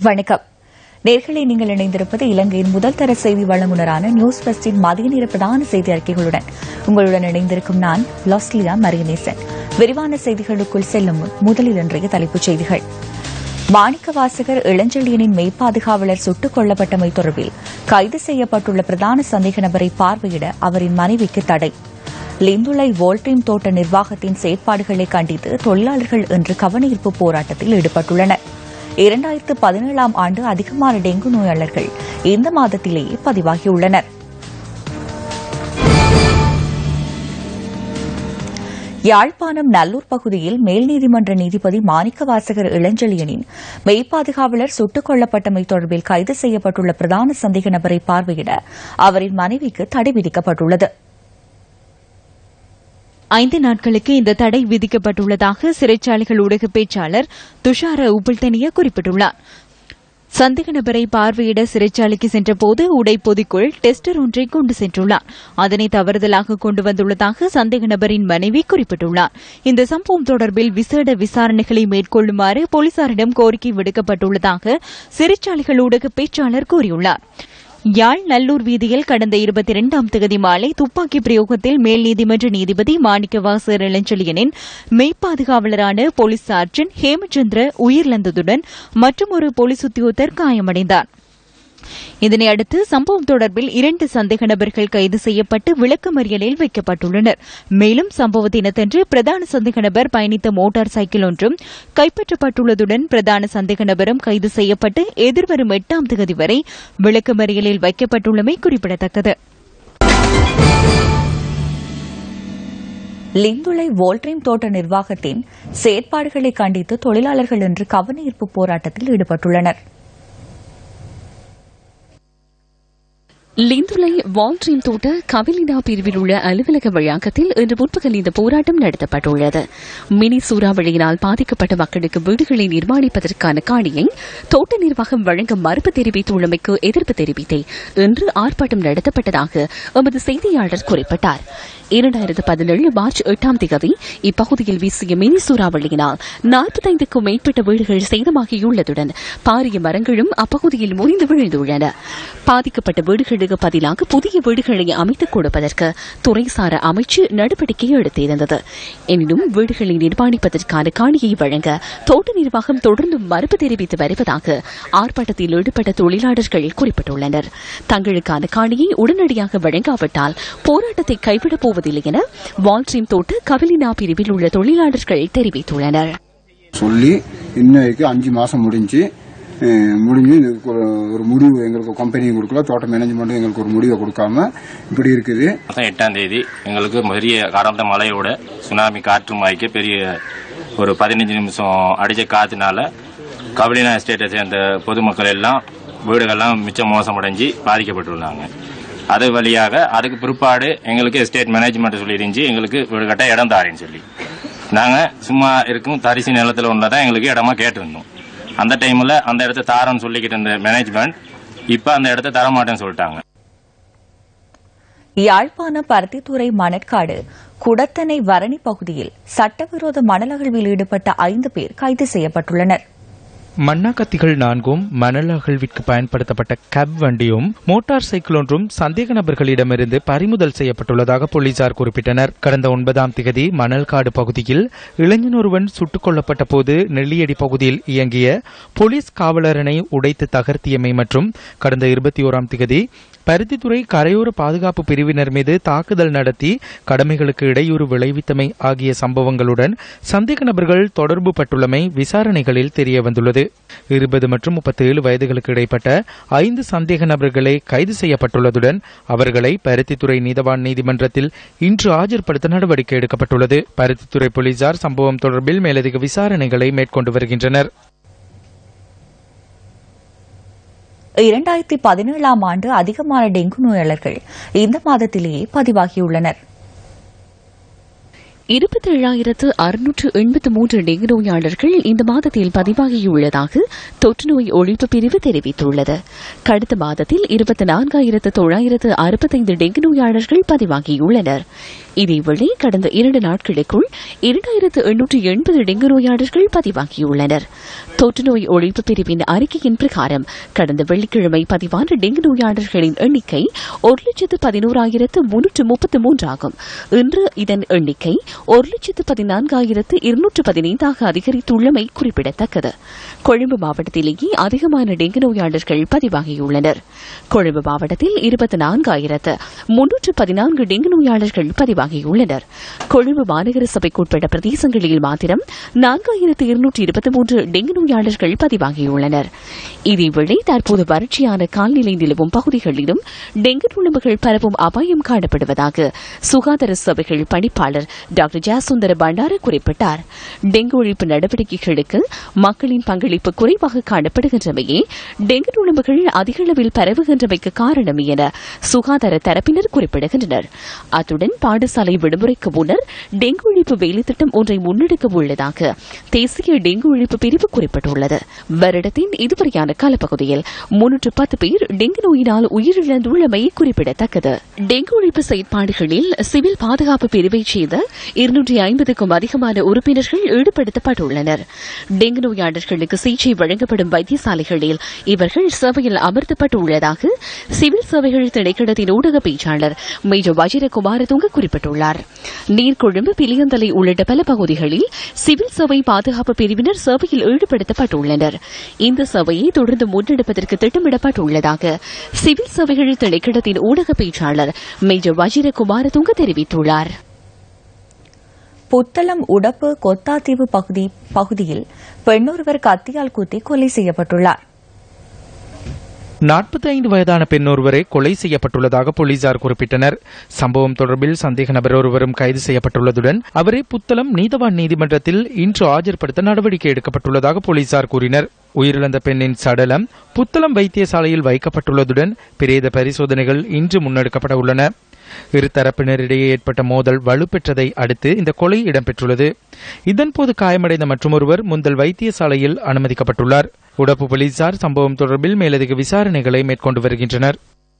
வணக்கம் நேர்களை நீங்கள் இணைந்திருப்பது இலங்கையின் முதல் தர செய்தி வழங்குனரான நியூஸ் ஃபெஸ்டின் மதிய நேர பிரதான செய்தி அறிக்கைகளுடன் உங்களுடன் இணைந்திருக்கும் நான் லாஸ்லியா மரியநேசன் விரிவான செய்திகளுக்குள் செல்லும் முன் முதலில் இன்றைய தலைப்புச் செய்திகள் மாணிக்க வாசகர் இளஞ்செழியனின் மெய்ப்பாதுகாவலர் சுட்டுக் கொல்லப்பட்டமை தொடர்பில் கைது செய்யப்பட்டுள்ள பிரதான சந்தேக நபரை பார்வையிட அவரின் மனைவிக்கு தடை லிந்துலை வோல்ட்ரீம் தோட்ட நிர்வாகத்தின் செயற்பாடுகளை கண்டித்து தொழிலாளர்கள் இன்று கவனஈர்ப்பு போராட்டத்தில் ஈடுபட்டுள்ளனர் இரண்டாயிரத்து பதினேழாம் ஆண்டு அதிகமான டெங்கு நோயாளர்கள் இந்த மாதத்திலேயே பதிவாகியுள்ளனர் யாழ்ப்பாணம் நல்லூர் பகுதியில் மேல் நீதிமன்ற நீதிபதி மாணிக்கவாசகர் இளஞ்செழியனின் மெய்ப்பாதுகாவலர் சுட்டுக் கொல்லப்பட்டமை தொடர்பில் கைது செய்யப்பட்டுள்ள பிரதான சந்தேக நபரை பார்வையிட அவரின் மனைவிக்கு தடை விதிக்கப்பட்டுள்ளது ஐந்து நாட்களுக்கு இந்த தடை விதிக்கப்பட்டுள்ளதாக சிறைச்சாலைகள் ஊடக பேச்சாளர் துஷார உப்புல்தனிய குறிப்பிட்டுள்ளார் சந்தேக நபரை பார்வையிட சிறைச்சாலைக்கு சென்றபோது உடைப்பொதிக்குள் டெஸ்டர் ஒன்றை கொண்டு சென்றுள்ளார் அதனை தவறுதலாக கொண்டு வந்துள்ளதாக சந்தேக நபரின் மனைவி குறிப்பிட்டுள்ளார் இந்த சம்பவம் தொடர்பில் விசேட விசாரணைகளை மேற்கொள்ளுமாறு போலீசாரிடம் கோரிக்கை விடுக்கப்பட்டுள்ளதாக சிறைச்சாலைகள் ஊடக பேச்சாளர் கூறியுள்ளார் யாழ் நல்லூர் வீதியில் கடந்த இருபத்தி இரண்டாம் தேதி மாலை துப்பாக்கி பிரயோகத்தில் மேல் நீதிமன்ற நீதிபதி மாணிக்கவாசர் இளஞ்செழியனின் மெய்ப்பாதுகாவலரான போலீஸ் சார்ஜன் ஹேமச்சந்திர உயிரிழந்ததுடன் மற்றொரு போலீஸ் உத்தியோகத்தர் காயமடைந்தார் இதனையடுத்து சம்பவம் தொடர்பில் இரண்டு சந்தேக நபர்கள் கைது செய்யப்பட்டு விளக்கமறியலில் வைக்கப்பட்டுள்ளனர் மேலும் சம்பவ தினத்தன்று பிரதான சந்தேக நபர் பயணித்த மோட்டார் சைக்கிள் ஒன்றும் கைப்பற்றப்பட்டுள்ளதுடன் பிரதான சந்தேக நபரும் கைது செய்யப்பட்டு எதிர்வரும் எட்டாம் தேதி வரை விளக்கமறியலில் வைக்கப்பட்டுள்ளமை குறிப்பிடத்தக்கது லிந்துலை வோல்ட்ரீம் தோட்ட நிர்வாகத்தின் செயற்பாடுகளை கண்டித்து தொழிலாளர்கள் இன்று கவனஈர்ப்பு போராட்டத்தில் ஈடுபட்டுள்ளனர் லிந்துலை வால்ட்ரீம் தோட்ட கவிலினா பிரிவில் உள்ள அலுவலக வளாகத்தில் இன்று முற்பகல் இந்த போராட்டம் நடத்தப்பட்டுள்ளது மினி சூறாவளியினால் பாதிக்கப்பட்ட மக்களுக்கு வீடுகளை நிர்மாணிப்பதற்கான காணியை தோட்ட நிர்வாகம் வழங்க மறுப்பு தெரிவித்துள்ளமைக்கு எதிர்ப்பு தெரிவித்தே இன்று ஆர்ப்பாட்டம் நடத்தப்பட்டதாக எமது செய்தியாளர் குறிப்பிட்டார் இரண்டாயிரத்து பதினேழு மார்ச் எட்டாம் தேதி இப்பகுதியில் வீசிய மினி சூறாவளியினால் நாற்பத்தைந்துக்கும் மேற்பட்ட வீடுகள் சேதமாகியுள்ளதுடன் பாரிய மரங்களும் அப்பகுதியில் முறிந்து விழுந்துள்ளன பாதிக்கப்பட்ட வீடுகளுக்கு பதிலாக புதிய வீடுகளை அமைத்துக் கொடுப்பதற்கு துறைசார அமைச்சு நடவடிக்கை எடுத்திருந்தது எனினும் வீடுகளை நிர்மாணிப்பதற்கான காணியை வழங்க தோட்ட நிர்வாகம் தொடர்ந்து மறுப்பு தெரிவித்து வருவதாக ஆர்ப்பாட்டத்தில் ஈடுபட்ட தொழிலாளர்கள் குறிப்பிட்டுள்ளனர் தங்களுக்கான காணியை உடனடியாக வழங்காவிட்டால் போராட்டத்தை கைவிடப் போவதில்லை என வால்ட்ரீம் தோட்ட கவிலினா பிரிவில் உள்ள தொழிலாளர்கள் தெரிவித்துள்ளனர் சொல்லி இன்ன வரைக்கும் அஞ்சு மாசம் முடிஞ்சு அஹ், முடிஞ்சு இதுக்கு ஒரு ஒரு முடிவு எங்களுக்கு கம்பெனியும் கொடுக்கல தோட்ட மேனேஜ்மெண்ட்டும் எங்களுக்கு ஒரு முடிவை கொடுக்காம இப்படி இருக்குது மாதம் எட்டாம் தேதி எங்களுக்கு பெரிய காரந்த மழையோட சுனாமி காற்று மாய்க்க பெரிய ஒரு பதினஞ்சு நிமிஷம் அடிச்ச காத்துனால கவலினா எஸ்டேட்டை சேர்ந்த பொதுமக்கள் எல்லாம் வீடுகள்லாம் மிச்சம் மோசமடைஞ்சு பாதிக்கப்பட்டுள்ளாங்க அது வழியாக அதுக்கு பிற்பாடு எங்களுக்கு எஸ்டேட் மேனேஜ்மெண்ட் சொல்லிருந்துச்சு எங்களுக்கு வீடு கட்ட இடம் தாரேன்னு சொல்லி நாங்கள் சும்மா இருக்கும் தரிசு நிலத்தில் உள்ளதான் எங்களுக்கு இடமா கேட்டிருந்தோம் அந்த டைமில் அந்த இடத்த தாரன்னு சொல்லிக்கிட்டு இருந்த மேனேஜ்மெண்ட் இப்போ அந்த இடத்த தரமாட்டேன்னு சொல்லிட்டாங்க யாழ்ப்பாண பருத்தித்துறை மணற்காடு குடத்தனை வரணி பகுதியில் சட்டவிரோத மணல் அகழ்வில் ஈடுபட்ட ஐந்து பேர் கைது செய்யப்பட்டுள்ளனர் மண்ணாக்கத்திகள் நான்கும் மணல் அகழ்விற்கு பயன்படுத்தப்பட்ட கேப் வண்டியும் மோட்டார் சைக்கிள் ஒன்றும் சந்தேக நபர்களிடமிருந்து பறிமுதல் செய்யப்பட்டுள்ளதாக போலீசார் குறிப்பிட்டனர் கடந்த ஒன்பதாம் திகதி மணல்காடு பகுதியில் இளைஞன் ஒருவன் சுட்டுக் கொல்லப்பட்ட போது நெல்லியடி பகுதியில் இயங்கிய போலீஸ் காவலரனை உடைத்து தகர்த்தியமை மற்றும் கடந்த இருபத்தி ஓராம் திகதி பருத்தித்துறை கரையோர பாதுகாப்பு பிரிவினர் மீது தாக்குதல் நடத்தி கடமைகளுக்கு இடையூறு விளைவித்தமை ஆகிய சம்பவங்களுடன் சந்தேக நபர்கள் தொடர்பு பட்டுள்ளமை விசாரணைகளில் தெரியவந்துள்ளது இருபது மற்றும் முப்பத்தேழு வயதுகளுக்கு இடைப்பட்ட ஐந்து சந்தேக நபர்களை கைது செய்யப்பட்டுள்ளதுடன் அவர்களை பருத்தித்துறை நீதவான் நீதிமன்றத்தில் இன்று ஆஜர்படுத்த நடவடிக்கை எடுக்கப்பட்டுள்ளது பருத்தித்துறை போலீசார் சம்பவம் தொடர்பில் மேலதிக விசாரணைகளை மேற்கொண்டு வருகின்றனர் இரண்டாயிரத்தி பதினேழாம் ஆண்டு அதிகமான டெங்கு நோயாளர்கள் இந்த மாதத்திலேயே பதிவாகியுள்ளனர் இருபத்தி ஏழாயிரத்து அறுநூற்று எண்பத்து மூன்று டெங்கு நோயாளர்கள் இந்த மாதத்தில் பதிவாகியுள்ளதாக தொற்றுநோய் ஒழிப்பு பிரிவு தெரிவித்துள்ளது கடந்த மாதத்தில் இருபத்தி நான்காயிரத்து தொள்ளாயிரத்து அறுபத்தைந்து டெங்கு நோயாளர்கள் பதிவாகியுள்ளனர் இதேவேளை கடந்த இரண்டு நாட்களுக்குள் இரண்டாயிரத்து எண்ணூற்று எண்பது டெங்கு நோயாளர்கள் பதிவாகியுள்ளனர் தொற்றுநோய் ஒழிப்பு பிரிவின் அறிக்கையின் பிரகாரம் கடந்த வெள்ளிக்கிழமை பதிவான டெங்கு நோயாளர்களின் எண்ணிக்கை ஒரு லட்சத்து பதினோராயிரத்து முன்னூற்று முப்பத்து மூன்றாகும் இன்று இதன் எண்ணிக்கை ஒரு லட்சத்து பதினான்காயிரத்து இருநூற்று பதினைந்தாக அதிகரித்துள்ளமை குறிப்பிடத்தக்கது கொழும்பு மாவட்டத்திலேயே அதிகமான டெங்கு நோயாளர்கள் பதிவாகியுள்ளனர் கொழும்பு மாவட்டத்தில் இருபத்தி நான்காயிரத்து முன்னூற்று பதினான்கு டெங்கு நோயாளர்கள் பதிவாகியுள்ளனர் கொழும்பு மாநகர சபைக்குட்பட்ட பிரதேசங்களில் மாத்திரம் நான்காயிரத்து இருநூற்று இருபத்தி மூன்று டெங்கு நோயாளர்கள் பதிவாகியுள்ளனர் இதேவேளை தற்போது வறட்சியான கால்நிலை நிலவும் பகுதிகளிலும் டெங்கு நுழம்புகள் பரவும் அபாயம் காணப்படுவதாக சுகாதார சபைகள் பணிப்பாளர் டாக்டர் ஜாசுந்தர பண்டார குறிப்பிட்டார் டெங்கு ஒழிப்பு நடவடிக்கைகளுக்கு மக்களின் பங்களிப்பு குறைவாக காணப்படுகின்றமையே டெங்கு நுழம்புகள் அதிக அளவில் பரவுகின்றமைக்கு காரணம் என சுகாதார தரப்பினர் குறிப்பிடுகின்றனர் அத்துடன் பாடசாலை விடுமுறைக்கு முன்னர் டெங்கு ஒழிப்பு வேலைத்திட்டம் ஒன்றை முன்னெடுக்க உள்ளதாக தேசிய டெங்கு ஒழிப்பு பிரிவு குறிப்பிட்டுள்ளது வருடத்தின் இதுவரையான காலப்பகுதியில் முன்னூற்று பத்து பேர் டெங்கு நோயினால் உயிரிழந்துள்ளமை குறிப்பிடத்தக்கது டெங்கு ஒழிப்பு செயற்பாடுகளில் சிவில் பாதுகாப்பு பிரிவைச் சேர்ந்த இருநூற்றி ஐம்பதுக்கும் அதிகமான உறுப்பினர்கள் ஈடுபடுத்தப்பட்டுள்ளனர் டெங்கு நோயாளர்களுக்கு சிகிச்சை வழங்கப்படும் வைத்தியசாலைகளில் இவர்கள் சேவையில் அமர்த்தப்பட்டுள்ளதாக சிவில் சேவைகள் திணைக்களத்தின் ஊடக பேச்சாளர் மேஜர் வஜிரகுமாரதுங்க குறிப்பிட்டுள்ளார் நீர்கொழும்பு பிலியந்தலை உள்ளிட்ட பல பகுதிகளில் சிவில் சேவை பாதுகாப்பு பிரிவினர் சேவையில் ஈடுபடுத்தப்பட்டுள்ளனர் இந்த சேவையை தொடர்ந்து முன்னெடுப்பதற்கு திட்டமிடப்பட்டுள்ளதாக சிவில் சேவைகள் திணைக்களத்தின் ஊடக பேச்சாளர் மேஜர் வஜிரகுமாரதுங்க தெரிவித்துள்ளார் புத்தளம் உடப்பு கொத்தாத்தீவு பகுதி பகுதியில் பெண்ணொருவர் கத்தியால் குத்தி கொலை செய்யப்பட்டுள்ளார் நாற்பத்தி ஐந்து வயதான பெண் ஒருவரை கொலை செய்யப்பட்டுள்ளதாக போலீசார் குறிப்பிட்டனர் சம்பவம் தொடர்பில் சந்தேக நபர் ஒருவரும் கைது செய்யப்பட்டுள்ளதுடன் அவரை புத்தளம் நீதவான் நீதிமன்றத்தில் இன்று ஆஜர்படுத்த நடவடிக்கை எடுக்கப்பட்டுள்ளதாக போலீசார் கூறினர் உயிரிழந்த பெண்ணின் சடலம் புத்தளம் வைத்தியசாலையில் வைக்கப்பட்டுள்ளதுடன் பிரேத பரிசோதனைகள் இன்று முன்னெடுக்கப்பட உள்ளன இருதரப்பினரிடையே ஏற்பட்ட மோதல் வலுப்பெற்றதை அடுத்து இந்த கொலை இடம்பெற்றுள்ளது இதன்போது காயமடைந்த மற்றொருவர் முந்தல் வைத்தியசாலையில் அனுமதிக்கப்பட்டுள்ளார் உடப்பு போலீசார் சம்பவம் தொடர்பில் மேலதிக விசாரணைகளை மேற்கொண்டு வருகின்றனர்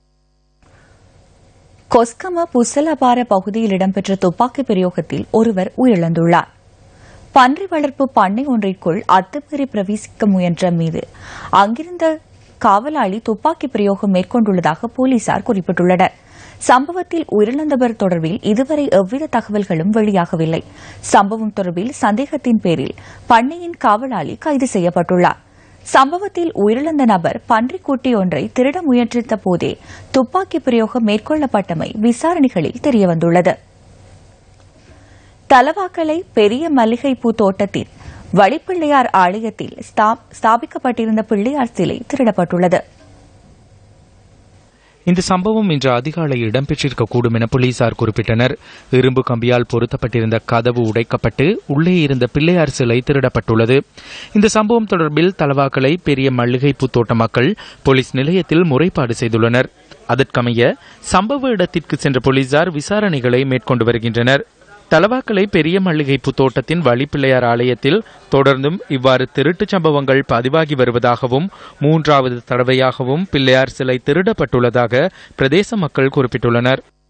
கொஸ்கம புசலபார பகுதியில் இடம்பெற்ற துப்பாக்கி பிரயோகத்தில் ஒருவர் உயிரிழந்துள்ளார் பன்றி வளர்ப்பு பண்ணை ஒன்றிற்குள் அத்துமீறி பிரவேசிக்க முயன்ற மீது அங்கிருந்த காவலாளி துப்பாக்கி பிரயோகம் மேற்கொண்டுள்ளதாக போலீசார் குறிப்பிட்டுள்ளனர் சம்பவத்தில் உயிரிழந்தவர் தொடர்பில் இதுவரை எவ்வித தகவல்களும் வெளியாகவில்லை சம்பவம் தொடர்பில் சந்தேகத்தின் பேரில் பண்ணையின் காவலாளி கைது செய்யப்பட்டுள்ளார் சம்பவத்தில் உயிரிழந்த நபர் பன்றிக்குட்டி ஒன்றை திருட முயற்சித்த போதே துப்பாக்கி பிரயோகம் மேற்கொள்ளப்பட்டமை விசாரணைகளில் தெரியவந்துள்ளது தலவாக்கலை பெரிய மல்லிகைப்பூ தோட்டத்தில் வழிப்பிள்ளையார் ஆலயத்தில் ஸ்தாபிக்கப்பட்டிருந்த பிள்ளையார் சிலை திருடப்பட்டுள்ளது இந்த சம்பவம் இன்று அதிகாலை இடம்பெற்றிருக்கக்கூடும் என போலீசார் குறிப்பிட்டனர் இரும்பு கம்பியால் பொருத்தப்பட்டிருந்த கதவு உடைக்கப்பட்டு உள்ளே இருந்த பிள்ளையார் சிலை திருடப்பட்டுள்ளது இந்த சம்பவம் தொடர்பில் தலவாக்கலை பெரிய மல்லிகைப்பூ தோட்ட மக்கள் போலீஸ் நிலையத்தில் முறைப்பாடு செய்துள்ளனர் அதற்கமைய சம்பவ இடத்திற்கு சென்ற போலீசார் விசாரணைகளை மேற்கொண்டு வருகின்றனர் தலவாக்கலை பெரிய மல்லிகைப்பூ தோட்டத்தின் வழிப்பிள்ளையார் ஆலயத்தில் தொடர்ந்தும் இவ்வாறு திருட்டுச் சம்பவங்கள் பதிவாகி வருவதாகவும் மூன்றாவது தடவையாகவும் பிள்ளையார் சிலை திருடப்பட்டுள்ளதாக பிரதேச மக்கள் குறிப்பிட்டுள்ளனர்